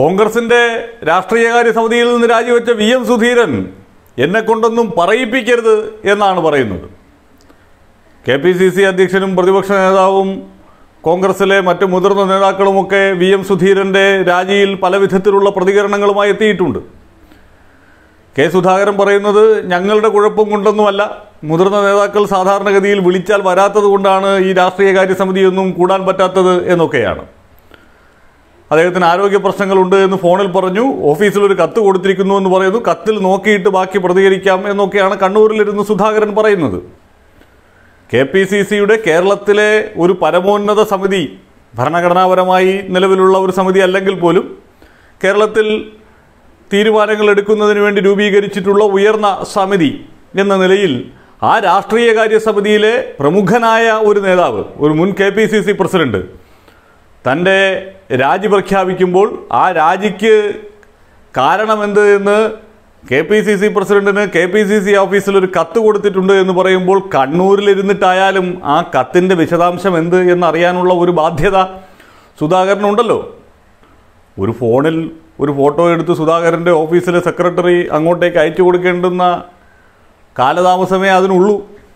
കോൺഗ്രസിന്റെ രാഷ്ട്രീയകാര്യ സമിതിയിൽ നിന്ന് രാജിവെച്ച വി എം സുധീരൻ എന്നെ കൊണ്ടൊന്നും പറയിപ്പിക്കരുത് എന്നാണ് പറയുന്നത് കെ പി സി സി അധ്യക്ഷനും പ്രതിപക്ഷ നേതാവും കോൺഗ്രസിലെ മറ്റ് മുതിർന്ന നേതാക്കളുമൊക്കെ വി എം സുധീരൻ്റെ രാജിയിൽ പല വിധത്തിലുള്ള പ്രതികരണങ്ങളുമായി എത്തിയിട്ടുണ്ട് കെ സുധാകരൻ പറയുന്നത് ഞങ്ങളുടെ കുഴപ്പം കൊണ്ടൊന്നുമല്ല മുതിർന്ന നേതാക്കൾ സാധാരണഗതിയിൽ വിളിച്ചാൽ വരാത്തത് കൊണ്ടാണ് ഈ രാഷ്ട്രീയകാര്യ സമിതിയൊന്നും കൂടാൻ പറ്റാത്തത് എന്നൊക്കെയാണ് അദ്ദേഹത്തിന് ആരോഗ്യ പ്രശ്നങ്ങളുണ്ട് എന്ന് ഫോണിൽ പറഞ്ഞു ഓഫീസിൽ ഒരു കത്ത് കൊടുത്തിരിക്കുന്നു എന്ന് പറയുന്നു കത്തിൽ നോക്കിയിട്ട് ബാക്കി പ്രതികരിക്കാം എന്നൊക്കെയാണ് കണ്ണൂരിലിരുന്ന് സുധാകരൻ പറയുന്നത് കെ പി സി സിയുടെ കേരളത്തിലെ ഒരു പരമോന്നത സമിതി ഭരണഘടനാപരമായി നിലവിലുള്ള ഒരു സമിതി അല്ലെങ്കിൽ പോലും കേരളത്തിൽ തീരുമാനങ്ങൾ എടുക്കുന്നതിന് വേണ്ടി രൂപീകരിച്ചിട്ടുള്ള ഉയർന്ന സമിതി എന്ന നിലയിൽ ആ രാഷ്ട്രീയകാര്യ സമിതിയിലെ പ്രമുഖനായ ഒരു നേതാവ് ഒരു മുൻ K P C C president തൻ്റെ രാജി പ്രഖ്യാപിക്കുമ്പോൾ ആ രാജിക്ക് കാരണമെന്ത് എന്ന് കെ പി സി സി പ്രസിഡന്റിന് കെ പി സി സി ഓഫീസിൽ ഒരു കത്ത് കൊടുത്തിട്ടുണ്ട് എന്ന് പറയുമ്പോൾ കണ്ണൂരിലിരുന്നിട്ടായാലും ആ കത്തിൻ്റെ വിശദാംശം എന്ത് എന്നറിയാനുള്ള ഒരു ബാധ്യത സുധാകരനുണ്ടല്ലോ ഒരു ഫോണിൽ ഒരു ഫോട്ടോ എടുത്ത് സുധാകരൻ്റെ ഓഫീസിലെ സെക്രട്ടറി അങ്ങോട്ടേക്ക് അയച്ചു കൊടുക്കേണ്ടുന്ന കാലതാമസമേ അതിനുള്ളൂ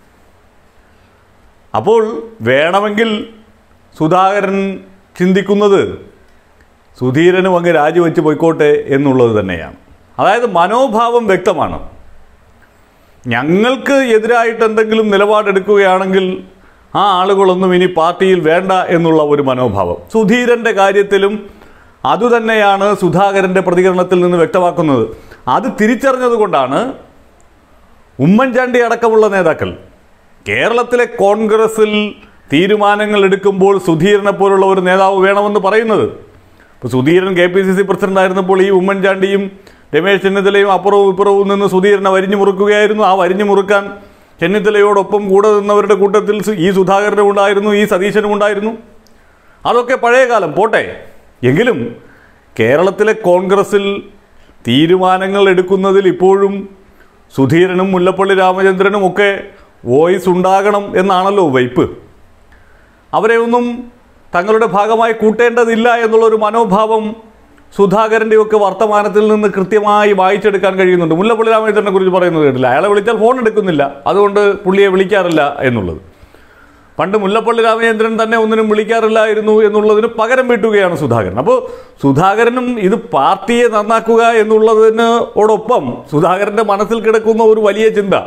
അപ്പോൾ വേണമെങ്കിൽ സുധാകരൻ ചിന്തിക്കുന്നത് സുധീരനും അങ്ങ് രാജിവെച്ച് പോയിക്കോട്ടെ എന്നുള്ളത് തന്നെയാണ് അതായത് മനോഭാവം വ്യക്തമാണ് ഞങ്ങൾക്ക് എതിരായിട്ട് എന്തെങ്കിലും നിലപാടെടുക്കുകയാണെങ്കിൽ ആ ആളുകളൊന്നും ഇനി പാർട്ടിയിൽ വേണ്ട എന്നുള്ള ഒരു മനോഭാവം സുധീരൻ്റെ കാര്യത്തിലും അതുതന്നെയാണ് സുധാകരൻ്റെ പ്രതികരണത്തിൽ നിന്ന് വ്യക്തമാക്കുന്നത് അത് തിരിച്ചറിഞ്ഞതുകൊണ്ടാണ് ഉമ്മൻചാണ്ടി അടക്കമുള്ള നേതാക്കൾ കേരളത്തിലെ കോൺഗ്രസിൽ തീരുമാനങ്ങൾ എടുക്കുമ്പോൾ സുധീരനെ പോലുള്ള ഒരു നേതാവ് വേണമെന്ന് പറയുന്നത് ഇപ്പോൾ Sudheeran K P C C president ആയിരുന്നപ്പോൾ ഈ ഉമ്മൻചാണ്ടിയും രമേശ് ചെന്നിത്തലയും അപ്പുറവും ഇപ്പുറവും നിന്ന് സുധീരനെ വരിഞ്ഞു മുറുക്കുകയായിരുന്നു ആ വരിഞ്ഞു മുറുക്കാൻ ചെന്നിത്തലയോടൊപ്പം കൂടെ നിന്നവരുടെ കൂട്ടത്തിൽ സു- ഈ സുധാകരനും ഉണ്ടായിരുന്നു ഈ സതീശനും ഉണ്ടായിരുന്നു അതൊക്കെ പഴയ കാലം പോട്ടെ എങ്കിലും കേരളത്തിലെ കോൺഗ്രസിൽ തീരുമാനങ്ങൾ എടുക്കുന്നതിൽ ഇപ്പോഴും സുധീരനും മുല്ലപ്പള്ളി രാമചന്ദ്രനും ഒക്കെ വോയിസ് ഉണ്ടാകണം എന്നാണല്ലോ വയ്പ് അവരെ ഒന്നും തങ്ങളുടെ ഭാഗമായി കൂട്ടേണ്ടതില്ല എന്നുള്ളൊരു മനോഭാവം സുധാകരൻ്റെയൊക്കെ വർത്തമാനത്തിൽ നിന്ന് കൃത്യമായി വായിച്ചെടുക്കാൻ കഴിയുന്നുണ്ട് മുല്ലപ്പള്ളി രാമചന്ദ്രനെ കുറിച്ച് പറയുന്നത് കേട്ടില്ല അയാളെ വിളിച്ചാൽ ഫോൺ എടുക്കുന്നില്ല അതുകൊണ്ട് പുള്ളിയെ വിളിക്കാറില്ല എന്നുള്ളത് പണ്ട് മുല്ലപ്പള്ളി രാമചന്ദ്രൻ തന്നെ ഒന്നിനും വിളിക്കാറില്ലായിരുന്നു എന്നുള്ളതിന് പകരം വീട്ടുകയാണ് സുധാകരൻ അപ്പോൾ സുധാകരനും ഇത് പാർട്ടിയെ നന്നാക്കുക എന്നുള്ളതിനോടൊപ്പം സുധാകരൻ്റെ മനസ്സിൽ കിടക്കുന്ന ഒരു വലിയ ചിന്ത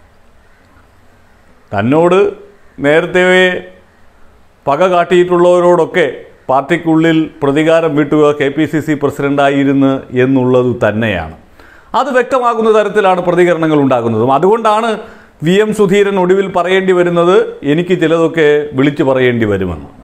തന്നോട് നേരത്തെ പക കാട്ടിയിട്ടുള്ളവരോടൊക്കെ പാർട്ടിക്കുള്ളിൽ പ്രതികാരം വീട്ടുക കെ പി സി സി പ്രസിഡൻ്റായിരുന്നു എന്നുള്ളത് തന്നെയാണ് അത് വ്യക്തമാകുന്ന തരത്തിലാണ് പ്രതികരണങ്ങൾ ഉണ്ടാകുന്നതും അതുകൊണ്ടാണ് വി എം സുധീരൻ ഒടുവിൽ പറയേണ്ടി വരുന്നത് എനിക്ക് ചിലതൊക്കെ വിളിച്ചു പറയേണ്ടി വരുമെന്ന്